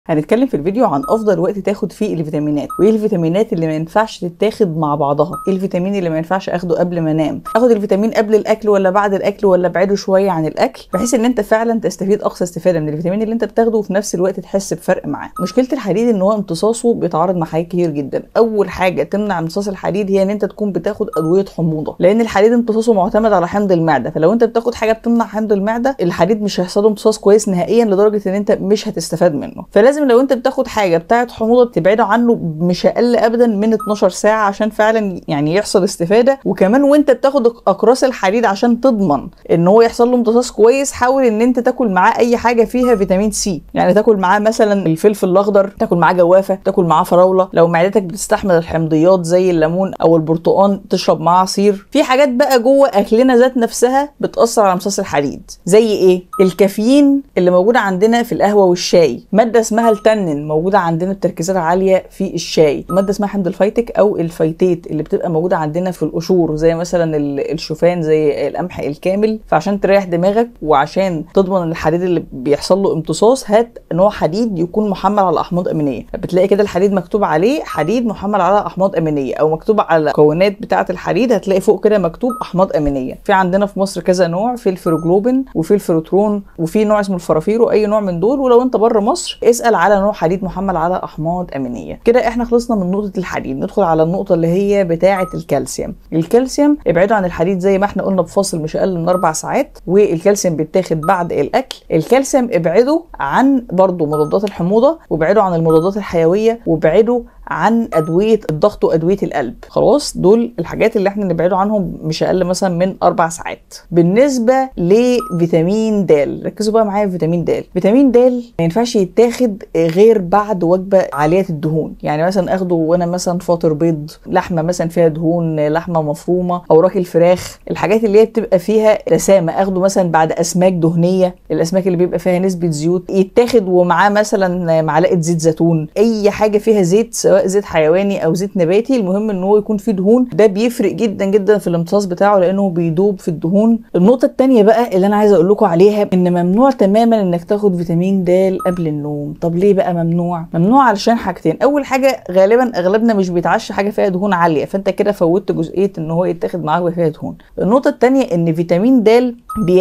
هنتكلم في الفيديو عن افضل وقت تاخد فيه الفيتامينات وايه الفيتامينات اللي ما ينفعش تتاخد مع بعضها ايه الفيتامين اللي ما ينفعش اخده قبل ما انام اخد الفيتامين قبل الاكل ولا بعد الاكل ولا ابعده شويه عن الاكل بحيث ان انت فعلا تستفيد اقصى استفاده من الفيتامين اللي انت بتاخده وفي نفس الوقت تحس بفرق معاه مشكله الحديد ان هو امتصاصه بيتعارض مع حاجات كتير جدا اول حاجه تمنع امتصاص الحديد هي ان انت تكون بتاخد ادويه حموضه لان الحديد امتصاصه معتمد على حمض المعده فلو انت بتاخد حاجه بتمنع حمض المعده الحديد مش هيحصل له امتصاص كويس نهائيا لدرجه ان انت مش هتستفاد منه فلازم لو انت بتاخد حاجه بتاعه حموضه تبعده عنه مش اقل ابدا من 12 ساعه عشان فعلا يعني يحصل استفاده وكمان وانت بتاخد اقراص الحديد عشان تضمن ان هو يحصل له امتصاص كويس حاول ان انت تاكل معاه اي حاجه فيها فيتامين سي يعني تاكل معاه مثلا الفلفل الاخضر تاكل معاه جوافه تاكل معاه فراوله لو معدتك بتستحمل الحمضيات زي الليمون او البرتقال تشرب معاه عصير في حاجات بقى جوه اكلنا ذات نفسها بتاثر على امتصاص الحديد زي ايه الكافيين اللي موجوده عندنا في القهوه والشاي ماده اسمها التنين موجوده عندنا بتركيزات عاليه في الشاي ماده اسمها حمض الفيتك او الفيتيت اللي بتبقى موجوده عندنا في القشور زي مثلا الشوفان زي القمح الكامل فعشان تريح دماغك وعشان تضمن الحديد اللي بيحصل له امتصاص هات نوع حديد يكون محمل على احماض امينيه بتلاقي كده الحديد مكتوب عليه حديد محمل على احماض امينيه او مكتوب على المكونات بتاعه الحديد هتلاقي فوق كده مكتوب احماض امينيه في عندنا في مصر كذا نوع في الفيروجلوبين وفي الفيروترون وفي نوع اسمه الفرافيرو اي نوع من دول ولو انت بره مصر اسال على نوع حديد محمل على احماض امينيه كده احنا خلصنا من نقطه الحديد ندخل على النقطه اللي هي بتاعه الكالسيوم الكالسيوم ابعدوا عن الحديد زي ما احنا قلنا بفاصل مش اقل من اربع ساعات والكالسيوم بيتاخد بعد الاكل الكالسيوم ابعدوا عن برضه مضادات الحموضه وابعدوا عن المضادات الحيويه وابعدوا عن ادويه الضغط وادويه القلب خلاص دول الحاجات اللي احنا نبعدوا عنهم مش اقل مثلا من اربع ساعات بالنسبه لفيتامين د ركزوا بقى معايا في فيتامين د فيتامين د ما ينفعش يتاخد غير بعد وجبه عاليه الدهون يعني مثلا اخده وانا مثلا فاطر بيض لحمه مثلا فيها دهون لحمه مفرومه او راكل فراخ الحاجات اللي هي بتبقى فيها دسامه اخده مثلا بعد اسماك دهنيه الاسماك اللي بيبقى فيها نسبه زيوت يتاخد ومعاه مثلا معلقه زيت زيتون اي حاجه فيها زيت سواء زيت حيواني او زيت نباتي المهم ان هو يكون فيه دهون ده بيفرق جدا جدا في الامتصاص بتاعه لانه بيدوب في الدهون النقطه الثانيه بقى اللي انا عايزه اقول لكم عليها ان ممنوع تماما انك تاخد فيتامين د قبل النوم طب ليه بقى ممنوع ممنوع علشان حاجتين اول حاجه غالبا اغلبنا مش بيتعشى حاجه فيها دهون عاليه فانت كده فوتت جزئيه ان هو يتاخد معاه فيها دهون النقطه الثانيه ان فيتامين د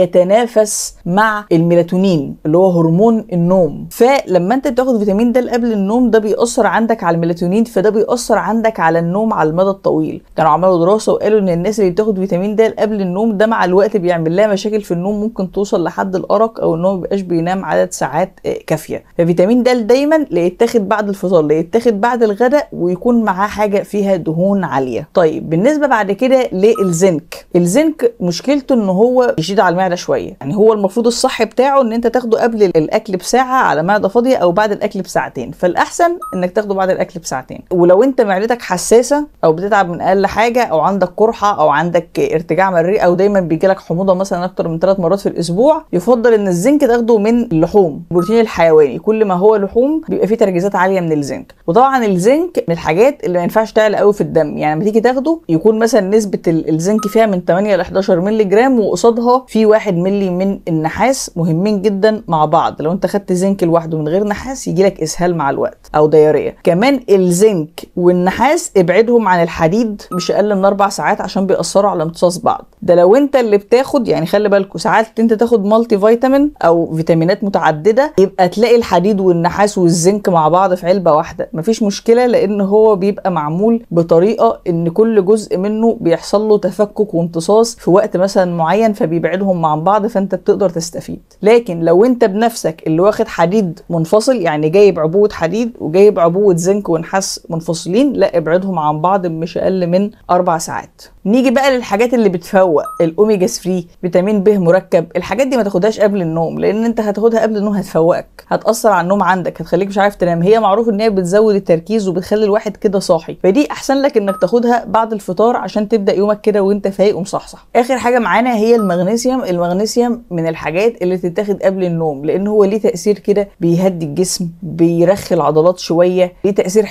بيتنافس مع الميلاتونين اللي هو هرمون النوم فلما انت بتاخد فيتامين د قبل النوم ده بيأثر عندك على الميلاتونين فده بيأثر عندك على النوم على المدى الطويل كانوا عملوا دراسه وقالوا ان الناس اللي بتاخد فيتامين د قبل النوم ده مع الوقت بيعمل لها مشاكل في النوم ممكن توصل لحد الارق او ان هو مبيبقاش بينام عدد ساعات كافيه ففيتامين د دايما لا يتاخد بعد الفطار لا يتاخد بعد الغداء ويكون معاه حاجه فيها دهون عاليه طيب بالنسبه بعد كده للزنك الزنك مشكلته ان هو يشيد على المعده شويه يعني هو المفروض الصح بتاعه ان انت تاخده قبل الاكل بساعه على معده فاضيه او بعد الاكل بساعتين فالاحسن انك تاخده بعد الاكل بساعتين ولو انت معدتك حساسه او بتتعب من اقل حاجه او عندك قرحه او عندك ارتجاع مريء او دايما بيجي لك حموضه مثلا اكتر من ثلاث مرات في الاسبوع يفضل ان الزنك تاخده من اللحوم البروتين الحيواني كل ما هو لحوم بيبقى فيه تركيزات عاليه من الزنك وطبعا الزنك من الحاجات اللي ما ينفعش تعلى قوي في الدم يعني لما تيجي تاخده يكون مثلا نسبه الزنك فيها من 8 ل 11 مللي جرام وقصادها في 1 مللي من النحاس مهمين جدا مع بعض لو انت خدت زنك لوحده من غير نحاس يجي لك اسهال مع الوقت او دياريه كمان الزنك والنحاس ابعدهم عن الحديد مش اقل من اربع ساعات عشان بيأثروا على امتصاص بعض ده لو انت اللي بتاخد يعني خلي بالكوا ساعات انت تاخد مالتي فيتامين او فيتامينات متعدده يبقى تلاقي الحديد والنحاس والزنك مع بعض في علبه واحده مفيش مشكله لان هو بيبقى معمول بطريقه ان كل جزء منه بيحصل له تفكك وامتصاص في وقت مثلا معين فبيبعدهم مع بعض فانت بتقدر تستفيد لكن لو انت بنفسك اللي واخد حديد منفصل يعني جايب عبوه حديد وجايب عبوه زنك ونحاس منفصلين لا ابعدهم عن بعض مش اقل من اربع ساعات نيجي بقى للحاجات اللي بتفوق الاوميجا 3 فيتامين ب مركب الحاجات دي ما تاخدهاش قبل النوم لان انت هتاخدها قبل النوم هتفوقك هتاثر على النوم عندك هتخليك مش عارف تنام هي معروف ان هي بتزود التركيز وبتخلي الواحد كده صاحي فدي احسن لك انك تاخدها بعد الفطار عشان تبدا يومك كده وانت فايق ومصحصح اخر حاجه معانا هي المغنيسيوم المغنيسيوم من الحاجات اللي تتاخد قبل النوم لان هو ليه تاثير كده بيهدي الجسم بيرخي العضلات شويه ليه تاثير حلو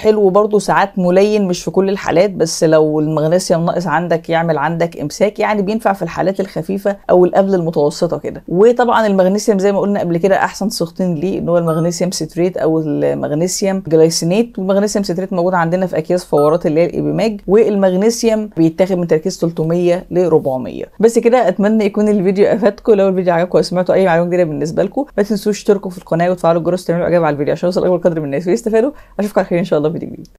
حلو برضه ساعات ملين مش في كل الحالات بس لو المغنيسيوم ناقص عندك يعمل عندك امساك يعني بينفع في الحالات الخفيفه او اللي قبل المتوسطه كده وطبعا المغنيسيوم زي ما قلنا قبل كده احسن صيغتين ليه ان هو المغنيسيوم ستريت او المغنيسيوم جلايسينيت والمغنيسيوم ستريت موجود عندنا في اكياس فورات اللي هي الايبيماج والمغنيسيوم بيتاخد من تركيز 300 ل 400 بس كده اتمنى يكون الفيديو افادكم لو الفيديو عجبكم وسمعتوا اي معلومه جديده بالنسبه لكم ما تنسوش تشتركوا في القناه وتفعلوا الجرس وتعملوا اعجاب على الفيديو عشان يوصل اكبر قدر من الناس ويستفادوا اشوفكم على خير ان شاء الله في فيديو جديد